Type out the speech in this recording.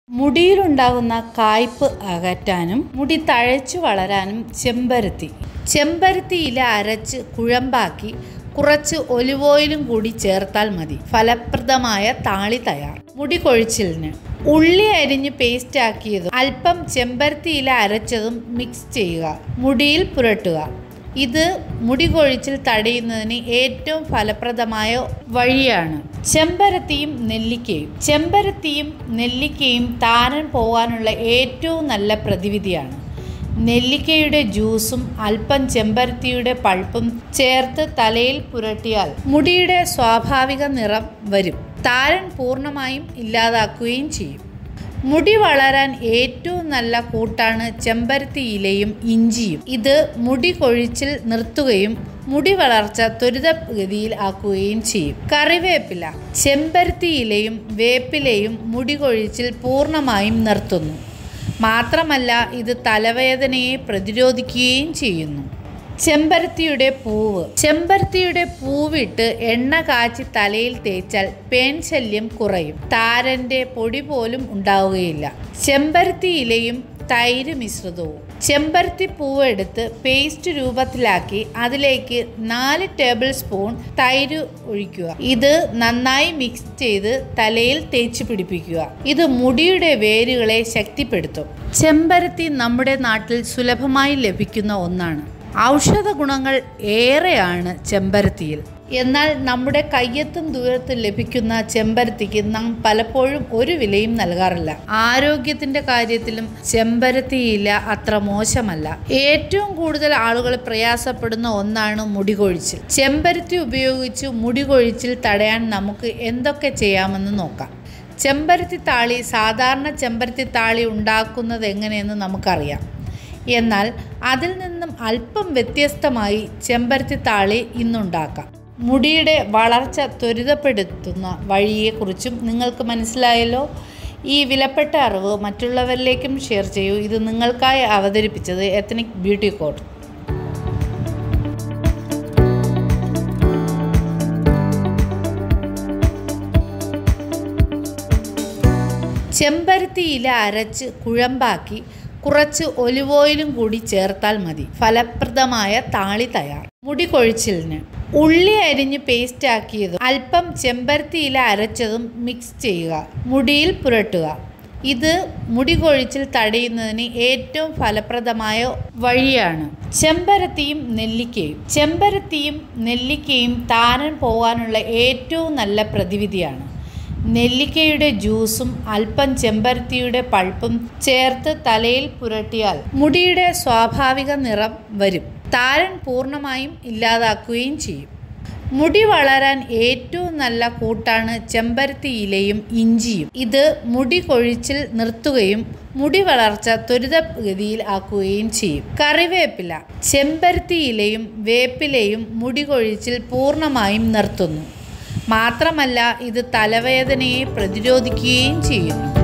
മുടിയിലുണ്ടാകുന്ന കായ്പ് അകറ്റാനും മുടി തഴച്ചു വളരാനും ചെമ്പരത്തി ചെമ്പരത്തി ഇല അരച്ച് കുഴമ്പാക്കി കുറച്ച് ഒലിവ് ഓയിലും കൂടി ചേർത്താൽ മതി ഫലപ്രദമായ താളി തയ്യാർ മുടി കൊഴിച്ചിലിന് ഉള്ളി അരിഞ്ഞ് പേസ്റ്റ് ആക്കിയതും അല്പം ചെമ്പരത്തി ഇല അരച്ചതും മിക്സ് ചെയ്യുക മുടിയിൽ പുരട്ടുക ഇത് മുടി കൊഴിച്ചിൽ തടയുന്നതിന് ഏറ്റവും ഫലപ്രദമായ വഴിയാണ് ചെമ്പരത്തിയും നെല്ലിക്കയും ചെമ്പരത്തിയും നെല്ലിക്കയും താരൻ പോകാനുള്ള ഏറ്റവും നല്ല പ്രതിവിധിയാണ് നെല്ലിക്കയുടെ ജ്യൂസും അല്പം ചെമ്പരത്തിയുടെ പൾപ്പും ചേർത്ത് തലയിൽ പുരട്ടിയാൽ മുടിയുടെ സ്വാഭാവിക നിറം വരും താരൻ പൂർണ്ണമായും ഇല്ലാതാക്കുകയും ചെയ്യും മുടി വളരാൻ ഏറ്റവും നല്ല കൂട്ടാണ് ചെമ്പരത്തി ഇലയും ഇഞ്ചിയും ഇത് മുടി കൊഴിച്ചിൽ നിർത്തുകയും മുടി വളർച്ച ത്വരിതഗതിയിൽ ആക്കുകയും ചെയ്യും കറിവേപ്പില ചെമ്പരത്തി ഇലയും വേപ്പിലയും മുടി കൊഴിച്ചിൽ പൂർണ്ണമായും നിർത്തുന്നു മാത്രമല്ല ഇത് തലവേദനയെ പ്രതിരോധിക്കുകയും ചെയ്യുന്നു ചെമ്പരത്തിയുടെ പൂവ് ചെമ്പരത്തിയുടെ പൂവിട്ട് എണ്ണ കാച്ചി തലയിൽ തേച്ചാൽ പേൻ ശല്യം കുറയും താരന്റെ പൊടി പോലും ഉണ്ടാവുകയില്ല ചെമ്പരത്തി ഇലയും തൈര് മിശ്രിതവും ചെമ്പരത്തി പൂവ് എടുത്ത് പേസ്റ്റ് രൂപത്തിലാക്കി അതിലേക്ക് നാല് ടേബിൾ സ്പൂൺ തൈര് ഒഴിക്കുക ഇത് നന്നായി മിക്സ് ചെയ്ത് തലയിൽ തേച്ച് പിടിപ്പിക്കുക ഇത് മുടിയുടെ വേരുകളെ ശക്തിപ്പെടുത്തും ചെമ്പരത്തി നമ്മുടെ നാട്ടിൽ സുലഭമായി ലഭിക്കുന്ന ഒന്നാണ് ഔഷധ ഗുണങ്ങൾ ഏറെയാണ് ചെമ്പരത്തിയിൽ എന്നാൽ നമ്മുടെ കയ്യെത്തും ദൂരത്തിൽ ലഭിക്കുന്ന ചെമ്പരത്തിക്ക് നാം പലപ്പോഴും ഒരു വിലയും നൽകാറില്ല ആരോഗ്യത്തിന്റെ കാര്യത്തിലും ചെമ്പരത്തിയില അത്ര മോശമല്ല ഏറ്റവും കൂടുതൽ ആളുകൾ പ്രയാസപ്പെടുന്ന ഒന്നാണ് മുടി കൊഴിച്ചിൽ ചെമ്പരത്തി ഉപയോഗിച്ച് മുടി കൊഴിച്ചിൽ തടയാൻ നമുക്ക് എന്തൊക്കെ ചെയ്യാമെന്ന് നോക്കാം ചെമ്പരത്തി താളി സാധാരണ ചെമ്പരത്തി താളി ഉണ്ടാക്കുന്നത് എങ്ങനെയെന്ന് നമുക്കറിയാം എന്നാൽ അതിൽ നിന്നും അല്പം വ്യത്യസ്തമായി ചെമ്പരത്തി താളി ഇന്നുണ്ടാക്കാം മുടിയുടെ വളർച്ച ത്വരിതപ്പെടുത്തുന്ന വഴിയെക്കുറിച്ചും നിങ്ങൾക്ക് മനസ്സിലായല്ലോ ഈ വിലപ്പെട്ട അറിവ് മറ്റുള്ളവരിലേക്കും ഷെയർ ചെയ്യൂ ഇത് നിങ്ങൾക്കായി അവതരിപ്പിച്ചത് എത്തനിക് ബ്യൂട്ടി കോഡ് ചെമ്പരത്തി ഇല അരച്ച് കുഴമ്പാക്കി കുറച്ച് ഒലിവ് ഓയിലും കൂടി ചേർത്താൽ മതി ഫലപ്രദമായ താളി തയ്യാർ മുടി കൊഴിച്ചിലിന് ഉള്ളി അരിഞ്ഞ് പേസ്റ്റ് ആക്കിയതും അല്പം ചെമ്പരത്തി ഇല അരച്ചതും മിക്സ് ചെയ്യുക മുടിയിൽ പുരട്ടുക ഇത് മുടി കൊഴിച്ചിൽ തടയുന്നതിന് ഏറ്റവും ഫലപ്രദമായ വഴിയാണ് ചെമ്പരത്തിയും നെല്ലിക്കയും ചെമ്പരത്തിയും നെല്ലിക്കയും താരൻ പോകാനുള്ള ഏറ്റവും നല്ല പ്രതിവിധിയാണ് നെല്ലിക്കയുടെ ജ്യൂസും അല്പം ചെമ്പരത്തിയുടെ പൾപ്പും ചേർത്ത് തലയിൽ പുരട്ടിയാൽ മുടിയുടെ സ്വാഭാവിക നിറം വരും താരൻ പൂർണ്ണമായും ഇല്ലാതാക്കുകയും ചെയ്യും മുടി വളരാൻ ഏറ്റവും നല്ല കൂട്ടാണ് ചെമ്പരത്തി ഇലയും ഇഞ്ചിയും ഇത് മുടി കൊഴിച്ചിൽ നിർത്തുകയും മുടി വളർച്ച ത്വരിതഗതിയിൽ ആക്കുകയും ചെയ്യും കറിവേപ്പില ചെമ്പരത്തി ഇലയും വേപ്പിലയും മുടി കൊഴിച്ചിൽ പൂർണ്ണമായും നിർത്തുന്നു മാത്രമല്ല ഇത് തലവേദനയെ പ്രതിരോധിക്കുകയും ചെയ്യുന്നു